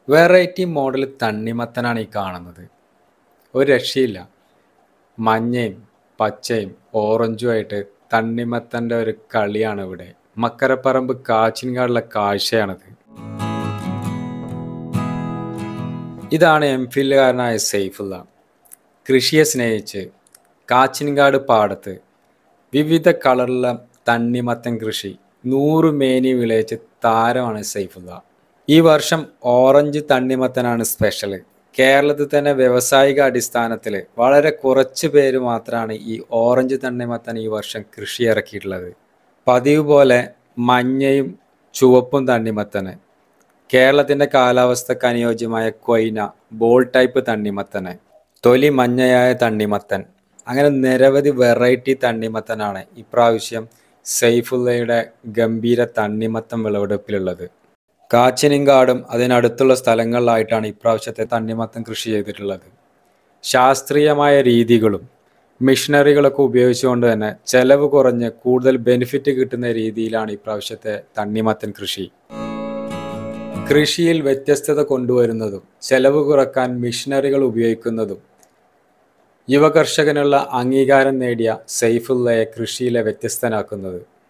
variety model തണ്ണിമത്തനാണ് ഈ കാണുന്നത് ഒരു രക്ഷയില്ല മഞ്ഞയും പച്ചയും ഓറഞ്ചുമായിട്ട് തണ്ണിമത്തൻ്റെ ഒരു കളിയാണ് ഇവിടെ മക്കരപ്പറമ്പ് കാച്ചിൻകാടുള്ള കാഴ്ചയാണിത് ഇതാണ് എം ഫില്ലുകാരനായ സെയ്ഫുള്ള കൃഷിയെ സ്നേഹിച്ച് കാച്ചിൻകാട് പാടത്ത് വിവിധ കളറുള്ള തണ്ണിമത്തൻ കൃഷി നൂറ് മേനി വിളയിച്ച് താരമാണ് സൈഫുള്ള ഈ വർഷം ഓറഞ്ച് തണ്ണിമത്തനാണ് സ്പെഷ്യൽ കേരളത്തിൽ തന്നെ വ്യാവസായിക അടിസ്ഥാനത്തിൽ വളരെ കുറച്ച് പേര് മാത്രമാണ് ഈ ഓറഞ്ച് തണ്ണിമത്തൻ ഈ വർഷം കൃഷി ഇറക്കിയിട്ടുള്ളത് പതിവ് പോലെ മഞ്ഞയും ചുവപ്പും തണ്ണിമത്തന് കേരളത്തിൻ്റെ കാലാവസ്ഥക്ക് അനുയോജ്യമായ കൊയ്ന ബോൾ ടൈപ്പ് തണ്ണിമത്തന് തൊലി മഞ്ഞയായ തണ്ണിമത്തൻ അങ്ങനെ നിരവധി വെറൈറ്റി തണ്ണിമത്തനാണ് ഇപ്രാവശ്യം സൈഫുള്ളയുടെ ഗംഭീര തണ്ണിമത്തൻ വിളവെടുപ്പിലുള്ളത് കാച്ചിനിങ്കാടും അതിനടുത്തുള്ള സ്ഥലങ്ങളിലായിട്ടാണ് ഇപ്രാവശ്യത്തെ തണ്ണിമത്തൻ കൃഷി ചെയ്തിട്ടുള്ളത് ശാസ്ത്രീയമായ രീതികളും മിഷനറികളൊക്കെ ഉപയോഗിച്ചുകൊണ്ട് തന്നെ ചെലവ് കുറഞ്ഞ് കൂടുതൽ ബെനിഫിറ്റ് കിട്ടുന്ന രീതിയിലാണ് ഇപ്രാവശ്യത്തെ തണ്ണിമത്തൻ കൃഷി കൃഷിയിൽ വ്യത്യസ്തത കൊണ്ടുവരുന്നതും ചെലവ് കുറക്കാൻ മിഷനറികൾ ഉപയോഗിക്കുന്നതും യുവകർഷകനുള്ള അംഗീകാരം നേടിയ സൈഫുള്ളയെ കൃഷിയിലെ വ്യത്യസ്തനാക്കുന്നത്